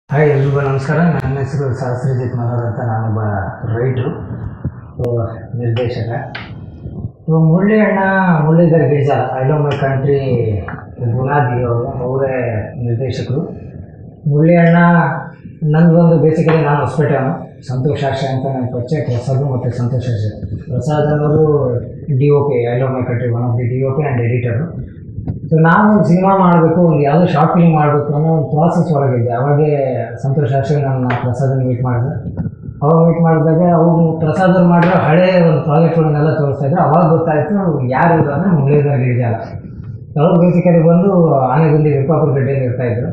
hi ಎಲ್ರಿಗೂ ನಮಸ್ಕಾರ ನನ್ನ ಹೆಸರು ಸಹಸ್ರಜಿತ್ ಮನೋಹರ್ ಅಂತ ನಾನೊಬ್ಬ ರೈಟ್ರು ನಿರ್ದೇಶಕ ಇವಾಗ ಮುರಳಿ ಅಣ್ಣ Muralidhar Girija I love my country ಗುಣಾದಿ ಅವರು ಅವರೇ ನಿರ್ದೇಶಕರು ಮುರಳಿ ಅಣ್ಣ ನಂದೊಂದು ಬೇಸಿಕಲಿ ನಾನು ಹೊಸಪೇಟೆಯವನು ಸಂತೋಷ್ ಆಶ್ರಯ ಅಂತ ನನ್ನ ಪರಿಚಯ ಪ್ರಸಾದ್ ಮತ್ತು ಸಂತೋಷ್ ಆಶ್ರಯ ಪ್ರಸಾದ್ ಅನ್ನೋರು D O P I love my country one of the D O P and editor so ನಾನು ಒಂದು ಸಿನಿಮಾ ಮಾಡಬೇಕು ಒಂದು ಯಾವುದೋ ಶಾರ್ಟ್ ಫಿಲ್ಮ್ ಮಾಡಬೇಕು ಅನ್ನೋ ಒಂದು ಪ್ರಾಸೆಸ್ ಒಳಗಿದ್ದೆ ಅವಾಗೇ ಸಂತೋಷ್ ಆಶ್ರಯ ನನ್ನ ಪ್ರಸಾದನ ಮೀಟ್ ಮಾಡಿದೆ ಅವಾಗ ಮೀಟ್ ಮಾಡಿದಾಗ ಅವ್ರು ಪ್ರಸಾದ್ ಅವ್ರು ಮಾಡಿರೋ ಹಳೆ ಒಂದು ಪ್ರಾಜೆಕ್ಟ್ಗಳನ್ನೆಲ್ಲ ತೋರಿಸ್ತಾ ಇದ್ರು ಅವಾಗ ಗೊತ್ತಾಯಿತು ಯಾರು ಇವರು ಅಂದರೆ ಮುರಳೀಧರ್ ಗಿರಿಜಾಲ ಅವ್ರು ಬೇಸಿಕಲಿ ಬಂದು ಆನೆಗುಂದಿ ವಿಪಾಪುರ ಗಡ್ಡೆಯಲ್ಲಿ ಇರ್ತಾಯಿದ್ರು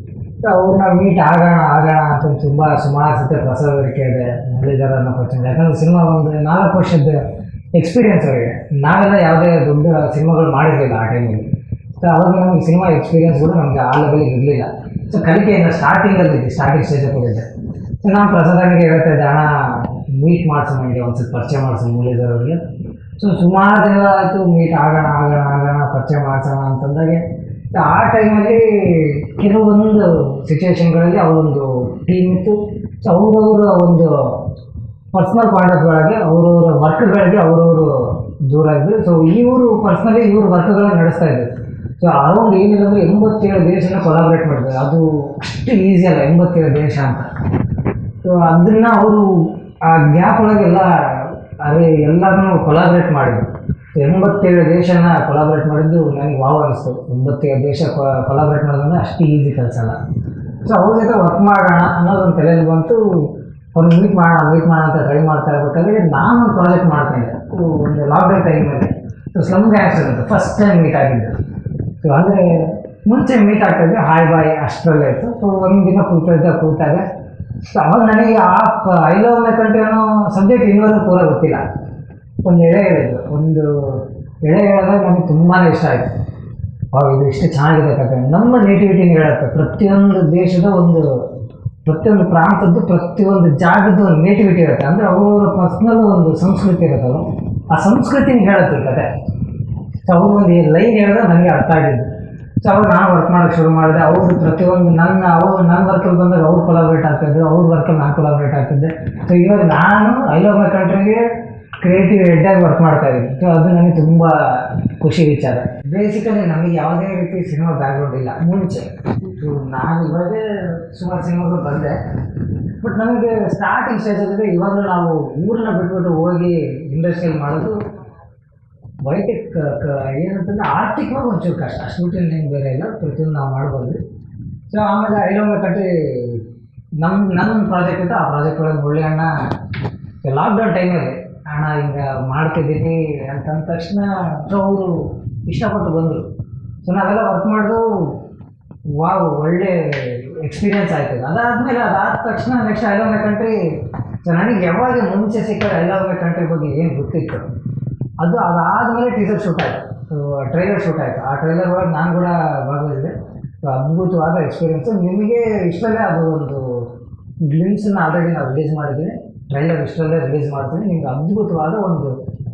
ಸೊ ಅವ್ರನ್ನ ಮೀಟ್ ಆಗೋಣ ಆಗೋಣ ಅಂತ ತುಂಬ ಸುಮಾರು ಸತಿ ಪ್ರಸಾದ್ ಅವ್ರಿಗೆ ಕೇಳಿದೆ ಮುರಳೀಧರ್ ಅನ್ನೋ ಕ್ವಶನ್ ಯಾಕಂದ್ರೆ ಸಿನಿಮಾ ಒಂದು ನಾಲ್ಕು ವರ್ಷದ ಎಕ್ಸ್ಪೀರಿಯನ್ಸ್ ಅವರಿಗೆ ನಾವೆಲ್ಲ ಯಾವುದೇ ದೊಡ್ಡ ಸಿನಿಮಾಗಳು ಮಾಡಿರಲಿಲ್ಲ ಆ ಟೈಮಲ್ಲಿ ಸೊ ಅವಾಗ ನಮಗೆ ಸಿನಿಮಾ ಎಕ್ಸ್ಪೀರಿಯನ್ಸ್ ಕೂಡ ನಮಗೆ ಆ ಲೆವೆಲಿಗೆ ಇರಲಿಲ್ಲ ಸೊ ಕಲಿಕೆಯಿಂದ ಸ್ಟಾರ್ಟಿಂಗಲ್ಲಿ ಇದ್ದೆ ಸ್ಟಾರ್ಟಿಂಗ್ ಸ್ಟೇಜಲ್ಲಿ ಕೊಟ್ಟಿದ್ದೆ ಸೊ ನಾನು ಪ್ರಸಾದನಿಗೆ ಹೇಳ್ತಾ ಇದ್ದೆ ಅಣ್ಣ ಮೀಟ್ ಮಾಡಿಸು ನನಗೆ ಒಂದು ಸ್ವಲ್ಪ ಪರಿಚಯ ಮಾಡಿಸು ಮುರಳೀಧರ್ ಅವರಿಗೆ ಸೊ ಸುಮಾರು ದಿನ ಆಯಿತು ಮೀಟ್ ಆಗೋಣ ಆಗೋಣ ಆಗೋಣ ಪರಿಚಯ ಮಾಡಿಸೋಣ ಅಂತಂದಾಗೆ ಸೊ ಆ ಟೈಮಲ್ಲಿ ಕೆಲವೊಂದು ಸಿಚುವೇಶನ್ಗಳಲ್ಲಿ ಅವರೊಂದು ಟೀಮ್ ಇತ್ತು ಸೊ ಅವರವರ ಒಂದು ಪರ್ಸ್ನಲ್ ಪಾಯಿಂಟ್ಸ್ಗಳಿಗೆ ಅವರವರ ವರ್ಕ್ಗಳಿಗೆ ಅವರವರು ದೂರ ಇದ್ದರು ಸೊ ಇವರು ಪರ್ಸ್ನಲಿ ಇವರು ವರ್ಕ್ಗಳನ್ನ ನಡೆಸ್ತಾ ಇದ್ರು ಸೊ ಅರೌಂಡ್ ಏನಿಲ್ಲ ಅಂದರೆ ಎಂಬತ್ತೇಳು ದೇಶನ ಕೊಲಾಬ್ರೇಟ್ ಮಾಡಿದ್ದಾರೆ ಅದು ಅಷ್ಟು ಈಸಿ ಅಲ್ಲ ಎಂಬತ್ತೇಳು ದೇಶ ಅಂತ ಸೊ ಅದನ್ನು ಅವರು ಆ ಗ್ಯಾಪ್ ಒಳಗೆಲ್ಲ ಅದೇ ಎಲ್ಲರನ್ನೂ ಕೊಲಾಬ್ರೇಟ್ ಮಾಡಿದ್ರು ಸೊ ಎಂಬತ್ತೇಳು ದೇಶನ ಕೊಲಾಬ್ರೇಟ್ ಮಾಡಿದ್ದು ನನಗೆ ವಾವ್ ಅನಿಸ್ತು ಎಂಬತ್ತೇಳು ದೇಶ ಕೊಲಾಬ್ರೇಟ್ ಮಾಡೋದಂದ್ರೆ ಅಷ್ಟು ಈಸಿ ಕೆಲಸ ಅಲ್ಲ ಸೊ ಅವ್ರ ಜೊತೆ ವರ್ಕ್ ಮಾಡೋಣ ಅನ್ನೋದು ಒಂದು ತಲೆಯಲ್ಲಿ ಬಂತು ಅವ್ರನ್ನ ಮೀಟ್ ಮಾಡೋಣ ಮೀಟ್ ಮಾಡೋಣ ಅಂತ ಟ್ರೈ ಮಾಡ್ತಾ ಇರ್ಬೇಕಾದ್ರೆ ನಾನು ಒಂದು ಪ್ರಾಜೆಕ್ಟ್ ಮಾಡ್ತಾಯಿದ್ದೆ ಒಂದು ಲಾಕ್ಡೌನ್ ಟೈಮಲ್ಲಿ ಸೊ ಸ್ಲಮ್ ಗ್ಯಾಂಗ್ಸ್ ಅಂತ ಫಸ್ಟ್ ಟೈಮ್ ಮೀಟ್ ಆಗಿದ್ದು ಸೊ ಅಂದರೆ ಮುಂಚೆ ಮೀಟ್ ಆಗ್ತಾಯಿದ್ದೆ ಹಾಯ್ ಬಾಯ್ ಅಷ್ಟರಲ್ಲೇ ಇತ್ತು ಸೊ ಒಂದು ದಿನ ಕೂತಾಗ ಕೂತಾಗ ಸೊ ಅವಾಗ ನನಗೆ ಆ ಐ ಲವ್ ಮೈ ಕಂಟ್ರಿ ಅನ್ನೋ ಸಬ್ಜೆಕ್ಟ್ ಇನ್ನೊಂದು ಪೂರ ಗೊತ್ತಿಲ್ಲ ಒಂದು ಎಳೆ ಹೇಳಿದ್ರು ಒಂದು ಎಳೆ ಹೇಳಿದಾಗ ನನಗೆ ತುಂಬಾ ಇಷ್ಟ ಆಯಿತು ಅವಾಗ ಇದು ಎಷ್ಟು ಚೆನ್ನಾಗಿದೆ ಕಥೆ ನಮ್ಮ ನೇಟಿವಿಟಿನ ಹೇಳುತ್ತೆ ಪ್ರತಿಯೊಂದು ದೇಶದ ಒಂದು ಪ್ರತಿಯೊಂದು ಪ್ರಾಂತದ್ದು ಪ್ರತಿಯೊಂದು ಜಾಗದ ಒಂದು ನೇಟಿವಿಟಿ ಇರುತ್ತೆ ಅಂದರೆ ಅವರವರ ಪರ್ಸ್ನಲ್ ಒಂದು ಸಂಸ್ಕೃತಿ ಇರುತ್ತಲ್ಲ ಆ ಸಂಸ್ಕೃತಿನ ಹೇಳುತ್ತೆ ಈ ಕತೆ ಸೊ ಅವರು ಒಂದು ಲೈನ್ ಹೇಳಿದ್ರೆ ನನಗೆ ಅರ್ಥ ಆಗಿದ್ದು ಸೊ ಅವಾಗ ನಾನು ವರ್ಕ್ ಮಾಡೋಕ್ಕೆ ಶುರು ಮಾಡಿದೆ ಅವರು ಪ್ರತಿಯೊಂದು ನನ್ನ ಅವರು ನನ್ನ ವರ್ಕಲ್ಲಿ ಬಂದಾಗ ಅವ್ರು ಕೊಲಾಬ್ರೇಟ್ ಆಗ್ತಿದ್ರು ಅವ್ರ ವರ್ಕಲ್ಲಿ ನಾನು ಕೊಲಾಬ್ರೇಟ್ ಆಗ್ತಿದ್ದೆ ಸೊ ಇವಾಗ ನಾನು ಐ ಲವ್ ಮೈ ಕಂಟ್ರಿಗೆ ಕ್ರಿಯೇಟಿವ್ ಹೆಡ್ಡಾಗಿ ವರ್ಕ್ ಮಾಡ್ತಾ ಇದ್ದೀನಿ ಸೊ ಅದು ನನಗೆ ತುಂಬ ಖುಷಿ ವಿಚಾರ ಬೇಸಿಕಲಿ ನಮಗೆ ಯಾವುದೇ ರೀತಿ ಸಿನಿಮಾ ಬ್ಯಾಕ್ಗ್ರೌಂಡ್ ಇಲ್ಲ ಮುಂಚೆ ಸೊ ನಾನು ಇವಾಗ ಸುಮಾರು ಸಿನಿಮಾಗಳು ಬಂದೆ ಬಟ್ ನಮಗೆ ಸ್ಟಾರ್ಟಿಂಗ್ ಸ್ಟೇಜಲ್ಲಿದೆ ಇವಾಗಲೂ ನಾವು ಊರನ್ನ ಬಿಟ್ಬಿಟ್ಟು ಹೋಗಿ ಇಂಡಸ್ಟ್ರಿಯಲ್ಲಿ ಮಾಡೋದು ವೈಯಕ್ತಿಕ ಏನಂತಂದ್ರೆ ಆರ್ಥಿಕವಾಗಿ ಒಂಚೂರು ಕಷ್ಟ ಶೂಟಿಂಗ್ ಏನು ಬೇರೆ ಇಲ್ಲ ಪ್ರತಿಯೊಂದು ನಾವು ಮಾಡ್ಬೋದು ಸೊ ಆಮೇಲೆ ಐಲೋಮೆ ಕಟ್ಟಿ ನಮ್ಮ ನನ್ನ ಪ್ರಾಜೆಕ್ಟ್ ಇತ್ತು ಆ ಪ್ರಾಜೆಕ್ಟ್ ಒಳಗೆ ಮುಳ್ಳಿ ಅಣ್ಣ ಲಾಕ್ಡೌನ್ ಟೈಮಲ್ಲಿ ಅಣ್ಣ ಹಿಂಗೆ ಮಾಡ್ತಿದ್ದೀನಿ ಅಂತಂದ ತಕ್ಷಣ ಸೊ ಅವರು ಇಷ್ಟಪಟ್ಟು ಬಂದರು ಸೊ ನಾವೆಲ್ಲ ವರ್ಕ್ ಮಾಡಿದು ವಾವ್ ಒಳ್ಳೆ ಎಕ್ಸ್ಪೀರಿಯನ್ಸ್ ಆಯ್ತು ಅದಾದಮೇಲೆ ಅದಾದ ತಕ್ಷಣ next I love my country so ನನಗೆ ಯಾವಾಗ ಮುಂಚೆ ಸಿಕ್ಕ ಐ ಲವ್ ಮೈ ಕಂಟ್ರಿ ಬಗ್ಗೆ ಏನು ಗೊತ್ತಿತ್ತು ಅದು ಅದಾದಮೇಲೆ ಟೀಸರ್ ಶೂಟ್ ಆಯಿತು ಸೊ ಟ್ರೈಲರ್ ಶೂಟ್ ಆಯಿತು ಆ ಟ್ರೈಲರ್ ಒಳಗೆ ನಾನು ಕೂಡ ಭಾಗವಹಿಸಿದೆ ಸೊ ಅದ್ಭುತವಾದ ಎಕ್ಸ್ಪೀರಿಯೆನ್ಸು ನಿಮಗೆ ಇಷ್ಟಲ್ಲೇ ಅದು ಒಂದು ಗ್ಲಿಮ್ಸನ್ನ ಆಲ್ರೆಡಿ ನಾವು ರಿಲೀಸ್ ಮಾಡಿದ್ದೀವಿ ಟ್ರೈಲರ್ ಇಷ್ಟರಲ್ಲೇ ರಿಲೀಸ್ ಮಾಡ್ತೀನಿ ನಿಮ್ಗೆ ಅದ್ಭುತವಾದ ಒಂದು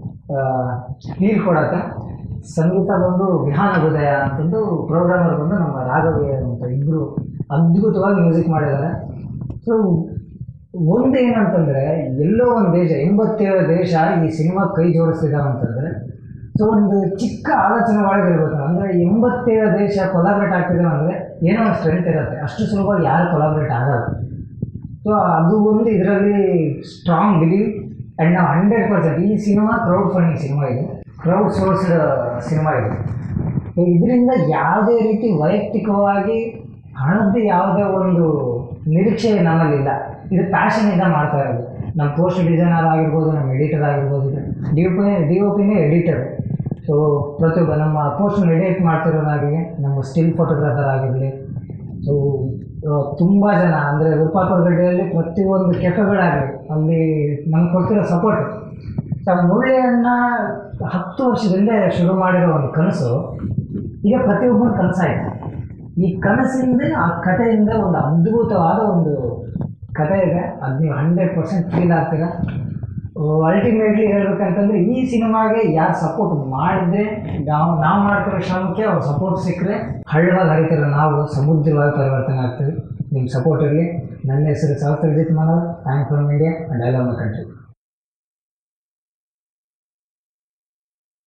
ಫೀಲ್ ಕೊಡತ್ತೆ ಸಂಗೀತ ಬಂದು ವಿಹಾನ ಹೃದಯ ಅಂತಂದು ಪ್ರೋಗ್ರಾಮರ್ ಬಂದು ನಮ್ಮ ರಾಘವಿ ಅಂತ ಇಬ್ಬರು ಅದ್ಭುತವಾಗಿ ಮ್ಯೂಸಿಕ್ ಮಾಡಿದ್ದಾರೆ ಸೊ ಒಂದು ಏನಂತಂದರೆ ಎಲ್ಲೋ ಒಂದು ದೇಶ ಎಂಬತ್ತೇಳು ದೇಶ ಈ ಸಿನಿಮಾ ಕೈ ಜೋಡಿಸ್ತಿದ್ದಾವೆ ಅಂತಂದರೆ ಸೊ ಒಂದು ಚಿಕ್ಕ ಆಲೋಚನೆ ಒಳಗಿರ್ಬೇಕು ಅಂದರೆ ಎಂಬತ್ತೇಳು ದೇಶ ಕೊಲಾಬ್ರೇಟ್ ಆಗ್ತಿದ್ದಾವೆ ಅಂದರೆ ಏನೋ ಒಂದು ಸ್ಟ್ರೆಂತ್ ಇರುತ್ತೆ ಅಷ್ಟು ಸುಲಭವಾಗಿ ಯಾರು ಕೊಲಾಬ್ರೇಟ್ ಆಗಲ್ಲ ಸೊ ಅದು ಒಂದು ಇದರಲ್ಲಿ ಸ್ಟ್ರಾಂಗ್ ಬಿಲೀವ್ ಆ್ಯಂಡ್ ನಾವು ಹಂಡ್ರೆಡ್ ಪರ್ಸೆಂಟ್ ಈ ಸಿನಿಮಾ ಕ್ರೌಡ್ ಫಂಡಿಂಗ್ ಸಿನಿಮಾ ಇದು ಕ್ರೌಡ್ ಸೋರ್ಸ್ಡ್ ಸಿನಿಮಾ ಇದು ಸೊ ಇದರಿಂದ ಯಾವುದೇ ರೀತಿ ವೈಯಕ್ತಿಕವಾಗಿ ಹಣದ್ದು ಯಾವುದೇ ಒಂದು ನಿರೀಕ್ಷೆ ನಮ್ಮಲ್ಲಿಲ್ಲ ಇದು ಪ್ಯಾಷನಿಂದ ಮಾಡ್ತಾ ಇರೋದು ನಮ್ಮ ಪೋಸ್ಟ್ ಡಿಸೈನರ್ ಆಗಿರ್ಬೋದು ನಮ್ಮ ಎಡಿಟರ್ ಆಗಿರ್ಬೋದು D O P D O ಪಿನೇ ಎಡಿಟರ್ ಸೊ ಪ್ರತಿಯೊಬ್ಬ ನಮ್ಮ ಪೋಸ್ಟನ್ನು ಎಡಿಟ್ ಮಾಡ್ತಿರೋದಾಗಲಿ ನಮ್ಮ ಸ್ಟಿಲ್ ಫೋಟೋಗ್ರಾಫರ್ ಆಗಿರಲಿ ಸೊ ತುಂಬ ಜನ ಅಂದರೆ ಗಡ್ಡೆಯಲ್ಲಿ ಪ್ರತಿಯೊಂದು ಕೆಫೆಗಳಾಗಲಿ ಅಲ್ಲಿ ನಮ್ಗೆ ಕೊಡ್ತಿರೋ ಸಪೋರ್ಟ್ ಸೊ ಮುಳ್ಳಿಯನ್ನ ಹತ್ತು ವರ್ಷದಿಂದ ಶುರು ಮಾಡಿರೋ ಒಂದು ಕನಸು ಈಗ ಪ್ರತಿಯೊಬ್ಬನ ಕನಸಾಯಿತು ಈ ಕನಸಿಂದ ಆ ಕಥೆಯಿಂದ ಒಂದು ಅದ್ಭುತವಾದ ಒಂದು ಕಥೆ ಇದೆ ಅದು ನೀವು ಹಂಡ್ರೆಡ್ ಪರ್ಸೆಂಟ್ ಫೀಲ್ ಆಗ್ತೀರ ಅಲ್ಟಿಮೇಟ್ಲಿ ಹೇಳ್ಬೇಕಂತಂದ್ರೆ ಈ ಸಿನಿಮಾಗೆ ಯಾರು ಸಪೋರ್ಟ್ ಮಾಡಿದ್ರೆ ನಾವು ನಾವು ಮಾಡ್ತಿರೋ ಶ್ರಮಕ್ಕೆ ಅವ್ರ ಸಪೋರ್ಟ್ ಸಿಕ್ಕರೆ ಹಳ್ಳವಾಗಿ ಹರಿತಿರೋ ನಾವು ಸಮುದ್ರವಾಗಿ ಪರಿವರ್ತನೆ ಆಗ್ತೀವಿ ನಿಮ್ಮ ಸಪೋರ್ಟ್ ಇರಲಿ ನನ್ನ ಹೆಸರು Savatrajit Manohar I am from India and I love my country